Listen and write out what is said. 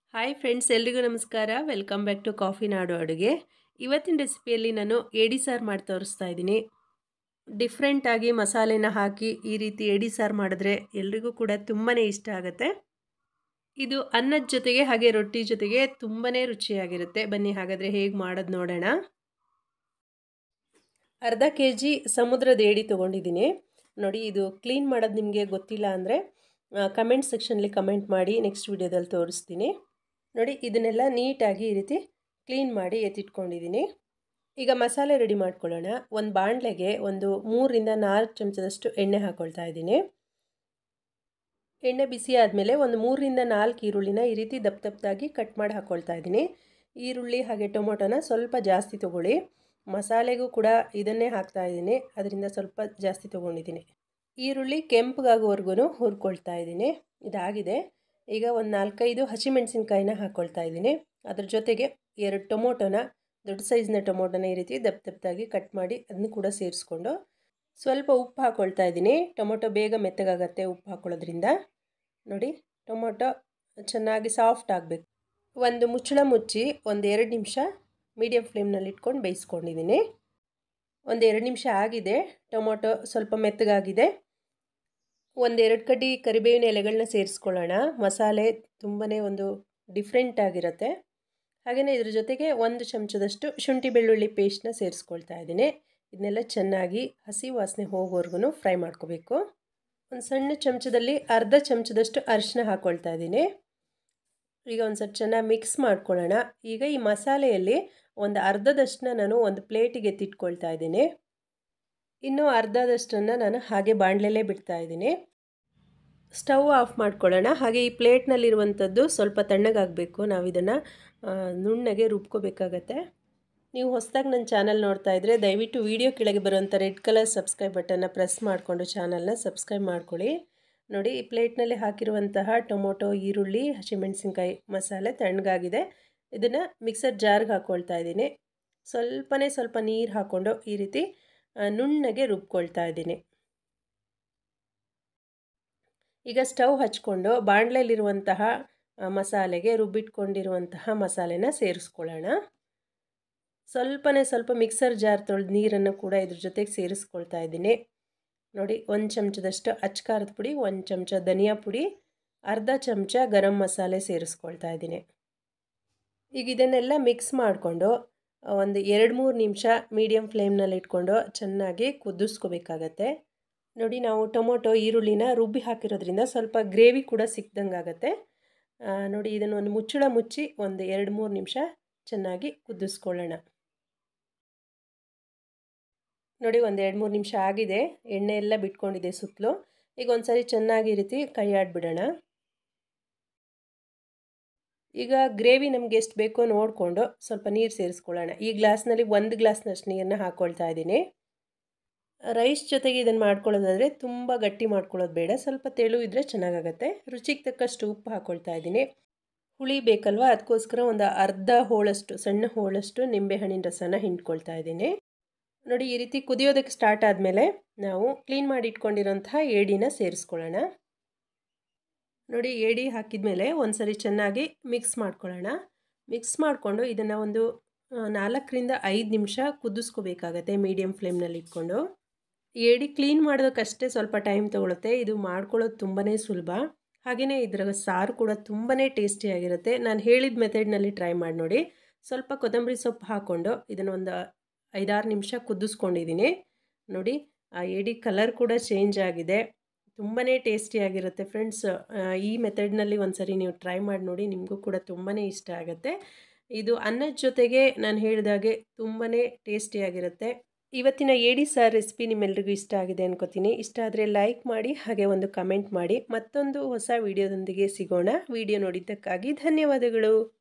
hi friends ಎಲ್ರಿಗೂ ನಮಸ್ಕಾರ welcome back to coffee ನಾಡು ಅಡುಗೆ ಇವತ್ತಿನ ರೆಸಿಪಿಯಲ್ಲಿ ನಾನು ಏಡಿ ಸಾರು ಮಾಡಿ ತೋರಿಸ್ತಾ ಇದ್ದೀನಿ ಡಿಫ್ರೆಂಟಾಗಿ ಮಸಾಲೆನ ಹಾಕಿ ಈ ರೀತಿ ಏಡಿ ಸಾರು ಮಾಡಿದ್ರೆ ಎಲ್ರಿಗೂ ಕೂಡ ತುಂಬಾ ಇಷ್ಟ ಆಗುತ್ತೆ ಇದು ಅನ್ನದ ಜೊತೆಗೆ ಹಾಗೆ ರೊಟ್ಟಿ ಜೊತೆಗೆ ತುಂಬಾ ರುಚಿಯಾಗಿರುತ್ತೆ ಬನ್ನಿ ಹಾಗಾದರೆ ಹೇಗೆ ಮಾಡೋದು ನೋಡೋಣ ಅರ್ಧ ಕೆ ಜಿ ಸಮುದ್ರದ ಏಡಿ ತೊಗೊಂಡಿದ್ದೀನಿ ನೋಡಿ ಇದು ಕ್ಲೀನ್ ಮಾಡೋದು ನಿಮಗೆ ಗೊತ್ತಿಲ್ಲ ಅಂದರೆ ಕಮೆಂಟ್ ಸೆಕ್ಷನಲ್ಲಿ ಕಮೆಂಟ್ ಮಾಡಿ ನೆಕ್ಸ್ಟ್ ವಿಡಿಯೋದಲ್ಲಿ ತೋರಿಸ್ತೀನಿ ನೋಡಿ ಇದನ್ನೆಲ್ಲ ನೀಟಾಗಿ ಈ ರೀತಿ ಕ್ಲೀನ್ ಮಾಡಿ ಎತ್ತಿಟ್ಕೊಂಡಿದ್ದೀನಿ ಈಗ ಮಸಾಲೆ ರೆಡಿ ಮಾಡ್ಕೊಳ್ಳೋಣ ಒಂದು ಬಾಣಲೆಗೆ ಒಂದು ಮೂರರಿಂದ ನಾಲ್ಕು ಚಮಚದಷ್ಟು ಎಣ್ಣೆ ಹಾಕ್ಕೊಳ್ತಾ ಇದ್ದೀನಿ ಎಣ್ಣೆ ಬಿಸಿ ಆದಮೇಲೆ ಒಂದು ಮೂರರಿಂದ ನಾಲ್ಕು ಈರುಳ್ಳಿನ ಈ ರೀತಿ ದಪ್ಪ ದಪ್ಪದಾಗಿ ಕಟ್ ಮಾಡಿ ಹಾಕ್ಕೊಳ್ತಾ ಇದ್ದೀನಿ ಈರುಳ್ಳಿ ಹಾಗೆ ಟೊಮೊಟೊನ ಸ್ವಲ್ಪ ಜಾಸ್ತಿ ತೊಗೊಳ್ಳಿ ಮಸಾಲೆಗೂ ಕೂಡ ಇದನ್ನೇ ಹಾಕ್ತಾ ಇದ್ದೀನಿ ಅದರಿಂದ ಸ್ವಲ್ಪ ಜಾಸ್ತಿ ತೊಗೊಂಡಿದ್ದೀನಿ ಈರುಳ್ಳಿ ಕೆಂಪಗಾಗೋವರೆಗೂ ಹುರ್ಕೊಳ್ತಾ ಇದ್ದೀನಿ ಇದಾಗಿದೆ ಈಗ ಒಂದು ನಾಲ್ಕೈದು ಹಸಿಮೆಣಸಿನ್ಕಾಯಿನ ಹಾಕ್ಕೊಳ್ತಾ ಇದ್ದೀನಿ ಅದ್ರ ಜೊತೆಗೆ ಎರಡು ಟೊಮೊಟೊನ ದೊಡ್ಡ ಸೈಜ್ನ ಟೊಮೊಟೊನ ಈ ರೀತಿ ದಪ್ಪ ದಪ್ಪದಾಗಿ ಕಟ್ ಮಾಡಿ ಅದನ್ನು ಕೂಡ ಸೇರಿಸ್ಕೊಂಡು ಸ್ವಲ್ಪ ಉಪ್ಪು ಹಾಕ್ಕೊಳ್ತಾ ಇದ್ದೀನಿ ಟೊಮೊಟೊ ಬೇಗ ಮೆತ್ತಗಾಗತ್ತೆ ಉಪ್ಪು ಹಾಕ್ಕೊಳ್ಳೋದ್ರಿಂದ ನೋಡಿ ಟೊಮೊಟೊ ಚೆನ್ನಾಗಿ ಸಾಫ್ಟ್ ಆಗಬೇಕು ಒಂದು ಮುಚ್ಚಳ ಮುಚ್ಚಿ ಒಂದು ಎರಡು ನಿಮಿಷ ಮೀಡಿಯಮ್ ಫ್ಲೇಮ್ನಲ್ಲಿ ಇಟ್ಕೊಂಡು ಬೇಯಿಸ್ಕೊಂಡಿದ್ದೀನಿ ಒಂದು ಎರಡು ನಿಮಿಷ ಆಗಿದೆ ಟೊಮೊಟೊ ಸ್ವಲ್ಪ ಮೆತ್ತಗಾಗಿದೆ ಒಂದೆರಡು ಕಡ್ಡಿ ಕರಿಬೇವಿನ ಎಲೆಗಳನ್ನ ಸೇರಿಸ್ಕೊಳ್ಳೋಣ ಮಸಾಲೆ ತುಂಬಾ ಒಂದು ಡಿಫ್ರೆಂಟ್ ಆಗಿರುತ್ತೆ ಹಾಗೆಯೇ ಇದ್ರ ಜೊತೆಗೆ ಒಂದು ಚಮಚದಷ್ಟು ಶುಂಠಿ ಬೆಳ್ಳುಳ್ಳಿ ಪೇಸ್ಟ್ನ ಸೇರಿಸ್ಕೊಳ್ತಾ ಇದ್ದೀನಿ ಇದನ್ನೆಲ್ಲ ಚೆನ್ನಾಗಿ ಹಸಿ ವಾಸನೆ ಹೋಗೋವರೆಗೂ ಫ್ರೈ ಮಾಡ್ಕೋಬೇಕು ಒಂದು ಸಣ್ಣ ಚಮಚದಲ್ಲಿ ಅರ್ಧ ಚಮಚದಷ್ಟು ಅರಿಶಿನ ಹಾಕ್ಕೊಳ್ತಾ ಇದ್ದೀನಿ ಈಗ ಒಂದು ಸ್ವಲ್ಪ ಚೆನ್ನಾಗಿ ಮಿಕ್ಸ್ ಮಾಡ್ಕೊಳ್ಳೋಣ ಈಗ ಈ ಮಸಾಲೆಯಲ್ಲಿ ಒಂದು ಅರ್ಧದಷ್ಟನ್ನ ನಾನು ಒಂದು ಪ್ಲೇಟಿಗೆ ಎತ್ತಿಟ್ಕೊಳ್ತಾ ಇದ್ದೀನಿ ಇನ್ನೂ ಅರ್ಧದಷ್ಟನ್ನು ನಾನು ಹಾಗೆ ಬಾಣಲೆಲ್ಲೇ ಬಿಡ್ತಾ ಇದ್ದೀನಿ ಸ್ಟವ್ ಆಫ್ ಮಾಡ್ಕೊಳ್ಳೋಣ ಹಾಗೆ ಈ ಪ್ಲೇಟ್ನಲ್ಲಿರುವಂಥದ್ದು ಸ್ವಲ್ಪ ತಣ್ಣಗಾಗಬೇಕು ನಾವು ಇದನ್ನು ನುಣ್ಣಗೆ ರುಬ್ಕೋಬೇಕಾಗತ್ತೆ ನೀವು ಹೊಸದಾಗಿ ನನ್ನ ಚಾನಲ್ ನೋಡ್ತಾ ಇದ್ದರೆ ದಯವಿಟ್ಟು ವಿಡಿಯೋ ಕೆಳಗೆ ಬರುವಂಥ ರೆಡ್ ಕಲರ್ ಸಬ್ಸ್ಕ್ರೈಬ್ ಬಟನ್ನ ಪ್ರೆಸ್ ಮಾಡಿಕೊಂಡು ಚಾನಲ್ನ ಸಬ್ಸ್ಕ್ರೈಬ್ ಮಾಡ್ಕೊಳ್ಳಿ ನೋಡಿ ಈ ಪ್ಲೇಟ್ನಲ್ಲಿ ಹಾಕಿರುವಂತಹ ಟೊಮೊಟೊ ಈರುಳ್ಳಿ ಹಸಿಮೆಣಸಿನ್ಕಾಯಿ ಮಸಾಲೆ ತಣ್ಣಗಾಗಿದೆ ಇದನ್ನು ಮಿಕ್ಸರ್ ಜಾರ್ಗೆ ಹಾಕ್ಕೊಳ್ತಾ ಇದ್ದೀನಿ ಸ್ವಲ್ಪನೇ ಸ್ವಲ್ಪ ನೀರು ಹಾಕ್ಕೊಂಡು ಈ ರೀತಿ ನುಣ್ಣಗೆ ರುಬ್ಕೊಳ್ತಾ ಇದ್ದೀನಿ ಈಗ ಸ್ಟವ್ ಹಚ್ಕೊಂಡು ಬಾಣಲೆಯಲ್ಲಿರುವಂತಹ ಮಸಾಲೆಗೆ ರುಬ್ಬಿಟ್ಕೊಂಡಿರುವಂತಹ ಮಸಾಲೆನ ಸೇರಿಸ್ಕೊಳ್ಳೋಣ ಸ್ವಲ್ಪನೇ ಸ್ವಲ್ಪ ಮಿಕ್ಸರ್ ಜಾರ್ ತೊಳೆದು ನೀರನ್ನು ಕೂಡ ಇದ್ರ ಜೊತೆಗೆ ಸೇರಿಸ್ಕೊಳ್ತಾ ಇದ್ದೀನಿ ನೋಡಿ ಒಂದು ಚಮಚದಷ್ಟು ಅಚ್ಕಾರದ ಪುಡಿ ಒಂದು ಚಮಚ ಧನಿಯಾ ಪುಡಿ ಅರ್ಧ ಚಮಚ ಗರಂ ಮಸಾಲೆ ಸೇರಿಸ್ಕೊಳ್ತಾ ಇದ್ದೀನಿ ಈಗ ಇದನ್ನೆಲ್ಲ ಮಿಕ್ಸ್ ಮಾಡಿಕೊಂಡು ಒಂದು ಎರಡು ಮೂರು ನಿಮಿಷ ಮೀಡಿಯಮ್ ಫ್ಲೇಮ್ನಲ್ಲಿ ಇಟ್ಕೊಂಡು ಚೆನ್ನಾಗಿ ಕುದಿಸ್ಕೋಬೇಕಾಗತ್ತೆ ನೋಡಿ ನಾವು ಟೊಮೊಟೊ ಈರುಳ್ಳಿನ ರುಬ್ಬಿ ಹಾಕಿರೋದ್ರಿಂದ ಸ್ವಲ್ಪ ಗ್ರೇವಿ ಕೂಡ ಸಿಕ್ದಂಗೆ ಆಗುತ್ತೆ ನೋಡಿ ಇದನ್ನು ಒಂದು ಮುಚ್ಚಳ ಮುಚ್ಚಿ ಒಂದು ಎರಡು ಮೂರು ನಿಮಿಷ ಚೆನ್ನಾಗಿ ಕುದಿಸ್ಕೊಳ್ಳೋಣ ನೋಡಿ ಒಂದು ಎರಡು ಮೂರು ನಿಮಿಷ ಆಗಿದೆ ಎಣ್ಣೆ ಎಲ್ಲ ಬಿಟ್ಕೊಂಡಿದೆ ಸುತ್ತಲೂ ಈಗ ಒಂದು ಸರಿ ಚೆನ್ನಾಗಿ ರೀತಿ ಕೈ ಆಡಿಬಿಡೋಣ ಈಗ ಗ್ರೇವಿ ನಮಗೆ ಎಷ್ಟು ಬೇಕೋ ನೋಡಿಕೊಂಡು ಸ್ವಲ್ಪ ನೀರು ಸೇರಿಸ್ಕೊಳ್ಳೋಣ ಈ ಗ್ಲಾಸ್ನಲ್ಲಿ ಒಂದು ಗ್ಲಾಸ್ನಷ್ಟು ನೀರನ್ನ ಹಾಕ್ಕೊಳ್ತಾ ಇದ್ದೀನಿ ರೈಸ್ ಜೊತೆಗೆ ಇದನ್ನು ಮಾಡ್ಕೊಳ್ಳೋದಾದರೆ ತುಂಬ ಗಟ್ಟಿ ಮಾಡ್ಕೊಳ್ಳೋದು ಬೇಡ ಸ್ವಲ್ಪ ತೆಳು ಇದ್ದರೆ ಚೆನ್ನಾಗಾಗತ್ತೆ ರುಚಿಗೆ ತಕ್ಕಷ್ಟು ಉಪ್ಪು ಹಾಕ್ಕೊಳ್ತಾ ಇದ್ದೀನಿ ಹುಳಿ ಬೇಕಲ್ವ ಅದಕ್ಕೋಸ್ಕರ ಒಂದು ಅರ್ಧ ಹೋಳಷ್ಟು ಸಣ್ಣ ಹೋಳಷ್ಟು ನಿಂಬೆಹಣ್ಣಿನ ರಸನ ಹಿಂಡ್ಕೊಳ್ತಾ ಇದ್ದೀನಿ ನೋಡಿ ಈ ರೀತಿ ಕುದಿಯೋದಕ್ಕೆ ಸ್ಟಾರ್ಟ್ ಆದಮೇಲೆ ನಾವು ಕ್ಲೀನ್ ಮಾಡಿ ಇಟ್ಕೊಂಡಿರೋಂತಹ ಏಡಿನ ಸೇರಿಸ್ಕೊಳ್ಳೋಣ ನೋಡಿ ಏಡಿ ಹಾಕಿದ ಮೇಲೆ ಒಂದು ಸರಿ ಚೆನ್ನಾಗಿ ಮಿಕ್ಸ್ ಮಾಡ್ಕೊಳ್ಳೋಣ ಮಿಕ್ಸ್ ಮಾಡಿಕೊಂಡು ಇದನ್ನು ಒಂದು ನಾಲ್ಕರಿಂದ ಐದು ನಿಮಿಷ ಕುದಿಸ್ಕೋಬೇಕಾಗತ್ತೆ ಮೀಡಿಯಮ್ ಫ್ಲೇಮ್ನಲ್ಲಿ ಇಟ್ಕೊಂಡು ಏಡಿ ಕ್ಲೀನ್ ಮಾಡೋದಕ್ಕಷ್ಟೇ ಸ್ವಲ್ಪ ಟೈಮ್ ತೊಗೊಳುತ್ತೆ ಇದು ಮಾಡ್ಕೊಳ್ಳೋದು ತುಂಬಾ ಸುಲಭ ಹಾಗೆಯೇ ಇದರ ಸಾರು ಕೂಡ ತುಂಬಾ ಟೇಸ್ಟಿಯಾಗಿರುತ್ತೆ ನಾನು ಹೇಳಿದ ಮೆಥಡ್ನಲ್ಲಿ ಟ್ರೈ ಮಾಡಿ ನೋಡಿ ಸ್ವಲ್ಪ ಕೊತ್ತಂಬರಿ ಸೊಪ್ಪು ಹಾಕ್ಕೊಂಡು ಇದನ್ನು ಒಂದು ಐದಾರು ನಿಮಿಷ ಕುದಿಸ್ಕೊಂಡಿದ್ದೀನಿ ನೋಡಿ ಆ ಏಡಿ ಕಲರ್ ಕೂಡ ಚೇಂಜ್ ಆಗಿದೆ ತುಂಬಾ ಟೇಸ್ಟಿಯಾಗಿರುತ್ತೆ ಫ್ರೆಂಡ್ಸ್ ಈ ಮೆಥಡ್ನಲ್ಲಿ ಒಂದು ಸರಿ ನೀವು ಟ್ರೈ ಮಾಡಿ ನೋಡಿ ನಿಮಗೂ ಕೂಡ ತುಂಬಾ ಇಷ್ಟ ಆಗುತ್ತೆ ಇದು ಅನ್ನದ ಜೊತೆಗೆ ನಾನು ಹೇಳಿದಾಗೆ ತುಂಬಾ ಟೇಸ್ಟಿಯಾಗಿರುತ್ತೆ ಇವತ್ತಿನ ಏಡಿ ಸಾರ್ ರೆಸಿಪಿ ನಿಮ್ಮೆಲ್ರಿಗೂ ಇಷ್ಟ ಆಗಿದೆ ಅನ್ಕೋತೀನಿ ಇಷ್ಟ ಆದರೆ ಲೈಕ್ ಮಾಡಿ ಹಾಗೆ ಒಂದು ಕಮೆಂಟ್ ಮಾಡಿ ಮತ್ತೊಂದು ಹೊಸ ವಿಡಿಯೋದೊಂದಿಗೆ ಸಿಗೋಣ ವಿಡಿಯೋ ನೋಡಿದ್ದಕ್ಕಾಗಿ ಧನ್ಯವಾದಗಳು